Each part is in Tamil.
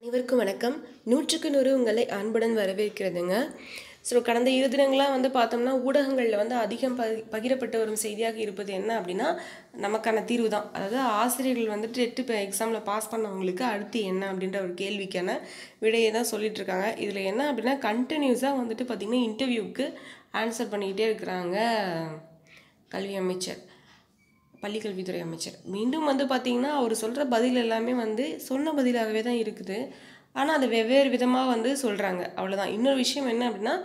அனைவருக்கும் வணக்கம் நூற்றுக்கு நூறு உங்களை அன்புடன் வரவேற்கிறதுங்க ஸோ கடந்த இரு தினங்களாக வந்து பார்த்தோம்னா ஊடகங்களில் வந்து அதிகம் பகி பகிரப்பட்டு வரும் செய்தியாக இருப்பது என்ன அப்படின்னா நமக்கான தீர்வு தான் அதாவது ஆசிரியர்கள் வந்துட்டு எட்டு இப்போ எக்ஸாமில் பாஸ் பண்ணவங்களுக்கு அடுத்து என்ன அப்படின்ற ஒரு கேள்விக்கான விடையை தான் சொல்லிட்டு இருக்காங்க இதில் என்ன அப்படின்னா கண்டினியூஸாக வந்துட்டு பார்த்திங்கன்னா இன்டர்வியூக்கு ஆன்சர் பண்ணிக்கிட்டே இருக்கிறாங்க கல்வி அமைச்சர் பள்ளிக்கல்வித்துறை அமைச்சர் மீண்டும் வந்து பார்த்திங்கன்னா அவர் சொல்கிற பதில் எல்லாமே வந்து சொன்ன பதிலாகவே தான் இருக்குது ஆனால் அது வெவ்வேறு விதமாக வந்து சொல்கிறாங்க அவ்வளோதான் இன்னொரு விஷயம் என்ன அப்படின்னா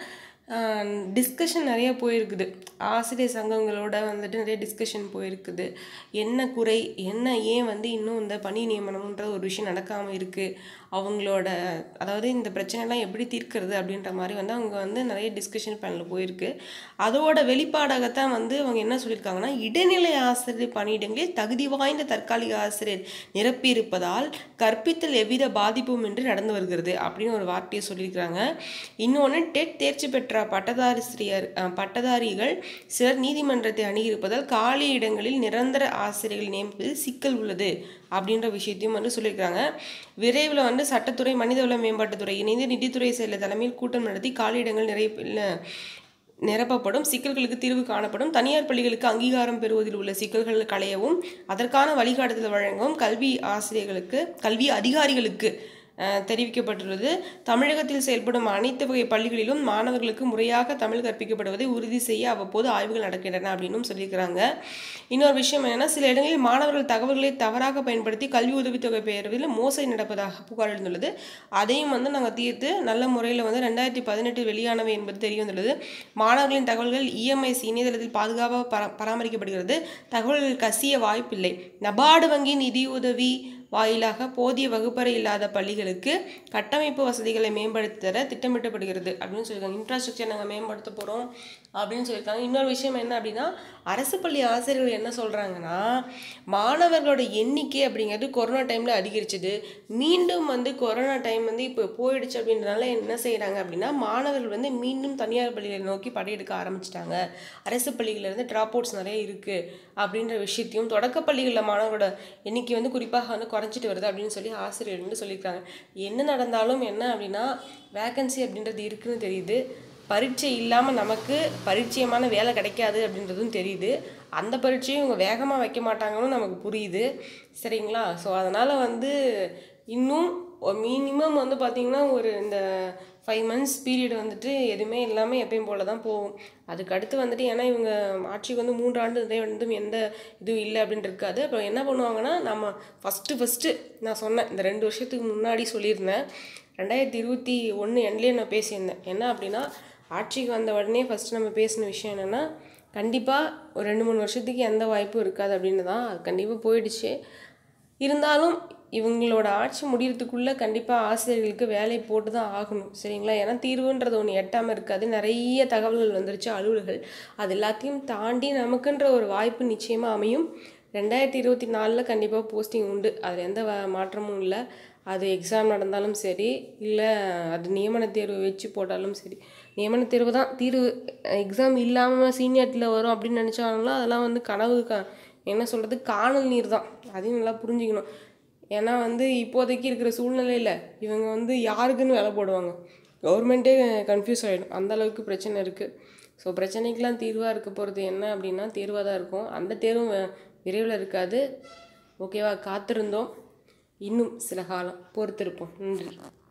டிஸ்கஷன் நிறைய போயிருக்குது ஆசிரியர் சங்கங்களோட வந்துட்டு நிறைய டிஸ்கஷன் போயிருக்குது என்ன குறை என்ன ஏன் வந்து இன்னும் இந்த பணி நியமனம்ன்ற ஒரு விஷயம் நடக்காமல் இருக்குது அவங்களோட அதாவது இந்த பிரச்சனைலாம் எப்படி தீர்க்கிறது அப்படின்ற மாதிரி வந்து அவங்க வந்து நிறைய டிஸ்கஷன் பேனல் போயிருக்கு அதோட வெளிப்பாடாகத்தான் வந்து அவங்க என்ன சொல்லியிருக்காங்கன்னா இடைநிலை ஆசிரியர் பணியிடங்களில் தகுதி வாய்ந்த தற்காலிக ஆசிரியர் நிரப்பியிருப்பதால் கற்பித்தல் எவ்வித பாதிப்பும் இன்றி நடந்து வருகிறது அப்படின்னு ஒரு வார்த்தையை சொல்லியிருக்கிறாங்க இன்னொன்று டெட் தேர்ச்சி பெற்ற பட்டதாரிசிரியர் பட்டதாரிகள் சிலர் நீதிமன்றத்தை அணுகியிருப்பதால் காலி இடங்களில் நிரந்தர ஆசிரியர்கள் நியமிப்பதில் சிக்கல் உள்ளது அப்படின்ற விஷயத்தையும் வந்து சொல்லியிருக்காங்க விரைவில் வந்து சட்டத்துறை மனிதவள மேம்பாட்டுத்துறை இணைந்து நிதித்துறை செயலர் தலைமையில் கூட்டம் நடத்தி காலியிடங்கள் நிறைய நிரப்பப்படும் சிக்கல்களுக்கு தீர்வு காணப்படும் தனியார் பள்ளிகளுக்கு அங்கீகாரம் பெறுவதில் உள்ள சிக்கல்கள் களையவும் அதற்கான வழிகாட்டுதல் வழங்கவும் கல்வி ஆசிரியர்களுக்கு கல்வி அதிகாரிகளுக்கு தெரிவிக்கப்பட்டுள்ளது தமிழகத்தில் செயல்படும் அனைத்து வகை பள்ளிகளிலும் மாணவர்களுக்கு முறையாக தமிழ் கற்பிக்கப்படுவதை உறுதி செய்ய அவ்வப்போது ஆய்வுகள் நடக்கின்றன அப்படின்னும் சொல்லியிருக்கிறாங்க இன்னொரு விஷயம் என்னென்னா சில இடங்களில் மாணவர்கள் தகவல்களை தவறாக பயன்படுத்தி கல்வி உதவித்தொகை பெறுவதில் மோசடி நடப்பதாக புகார் எழுந்துள்ளது அதையும் வந்து நாங்கள் தீர்த்து நல்ல முறையில் வந்து ரெண்டாயிரத்தி பதினெட்டில் வெளியானவை என்பது தெரிய வந்துள்ளது மாணவர்களின் தகவல்கள் இஎம்ஐசி இணையதளத்தில் பாதுகாப்பாக பரா பராமரிக்கப்படுகிறது தகவல்கள் கசிய வாய்ப்பில்லை நபார்டு வங்கி நிதியுதவி வாயிலாக போதிய வகுப்பறை இல்லாத பள்ளிகளுக்கு கட்டமைப்பு வசதிகளை மேம்படுத்த தர திட்டமிட்டப்படுகிறது அப்படின்னு சொல்லியிருக்காங்க இன்ஃப்ராஸ்ட்ரக்சர் நாங்கள் மேம்படுத்த போகிறோம் அப்படின்னு சொல்லியிருக்காங்க இன்னொரு விஷயம் என்ன அப்படின்னா அரசு பள்ளி ஆசிரியர்கள் என்ன சொல்கிறாங்கன்னா மாணவர்களோட எண்ணிக்கை அப்படிங்கிறது கொரோனா டைமில் அதிகரிச்சது மீண்டும் வந்து கொரோனா டைம் வந்து இப்போ போயிடுச்சு அப்படின்றனால என்ன செய்கிறாங்க அப்படின்னா மாணவர்கள் வந்து மீண்டும் தனியார் பள்ளிகளை நோக்கி படையெடுக்க ஆரம்பிச்சிட்டாங்க அரசு பள்ளிகளிலேருந்து ட்ராப் அவுட்ஸ் நிறைய இருக்குது அப்படின்ற விஷயத்தையும் தொடக்க பள்ளிகளில் மாணவரோட எண்ணிக்கை வந்து குறிப்பாக வந்து குறைஞ்சிட்டு வருது அப்படின்னு சொல்லி ஆசிரியர் வந்து சொல்லியிருக்காங்க என்ன நடந்தாலும் என்ன அப்படின்னா வேக்கன்சி அப்படின்றது இருக்குன்னு தெரியுது பரீட்சை இல்லாமல் நமக்கு பரிச்சயமான வேலை கிடைக்காது அப்படின்றதும் தெரியுது அந்த பரீட்சையும் இவங்க வேகமாக வைக்க மாட்டாங்கன்னு நமக்கு புரியுது சரிங்களா ஸோ அதனால் வந்து இன்னும் மினிமம் வந்து பார்த்திங்கன்னா ஒரு இந்த ஃபைவ் மந்த்ஸ் பீரியட் வந்துட்டு எதுவுமே இல்லாமல் எப்பயும் போல தான் போகும் அதுக்கு அடுத்து வந்துட்டு ஏன்னா இவங்க ஆட்சிக்கு வந்து மூன்று ஆண்டு இதே வந்து எந்த இதுவும் இல்லை அப்படின்னு இருக்காது அப்புறம் என்ன பண்ணுவாங்கன்னா நம்ம ஃபஸ்ட்டு ஃபஸ்ட்டு நான் சொன்னேன் இந்த ரெண்டு வருஷத்துக்கு முன்னாடி சொல்லியிருந்தேன் ரெண்டாயிரத்தி இருபத்தி ஒன்று எண்ட்லேயே நான் பேசியிருந்தேன் என்ன அப்படின்னா ஆட்சிக்கு வந்த உடனே ஃபஸ்ட்டு நம்ம பேசின விஷயம் என்னென்னா கண்டிப்பாக ஒரு ரெண்டு மூணு வருஷத்துக்கு எந்த வாய்ப்பும் இருக்காது அப்படின்னு தான் அது கண்டிப்பாக போயிடுச்சு இருந்தாலும் இவங்களோட ஆட்சி முடிகிறதுக்குள்ளே கண்டிப்பாக ஆசிரியர்களுக்கு வேலை போட்டு தான் ஆகணும் சரிங்களா ஏன்னா தீர்வுன்றது ஒன்று எட்டாமல் இருக்காது நிறைய தகவல்கள் வந்துருச்சு அலுவல்கள் அது எல்லாத்தையும் தாண்டி நமக்குன்ற ஒரு வாய்ப்பு நிச்சயமாக அமையும் ரெண்டாயிரத்தி இருபத்தி நாலில் கண்டிப்பாக போஸ்டிங் உண்டு அதில் எந்த மாற்றமும் இல்லை அது எக்ஸாம் நடந்தாலும் சரி இல்லை அது நியமன தேர்வு வச்சு போட்டாலும் சரி நியமன தேர்வு தான் தீர்வு எக்ஸாம் இல்லாமல் சீனியர்ட்டில் வரும் அப்படின்னு நினச்சாங்களோ அதெல்லாம் வந்து கனவு க என்ன சொல்கிறது காணல் நீர் தான் அதையும் நல்லா புரிஞ்சுக்கணும் ஏன்னா வந்து இப்போதைக்கு இருக்கிற சூழ்நிலையில் இவங்க வந்து யாருக்குன்னு வேலை போடுவாங்க கவர்மெண்ட்டே கன்ஃபியூஸ் ஆகிடும் அந்த அளவுக்கு பிரச்சனை இருக்குது ஸோ பிரச்சனைக்கெலாம் தீர்வாக இருக்க போகிறது என்ன அப்படின்னா தேர்வாக தான் இருக்கும் அந்த தேர்வும் விரைவில் இருக்காது ஓகேவா காத்திருந்தோம் இன்னும் சில காலம் பொறுத்திருப்போம் நன்றி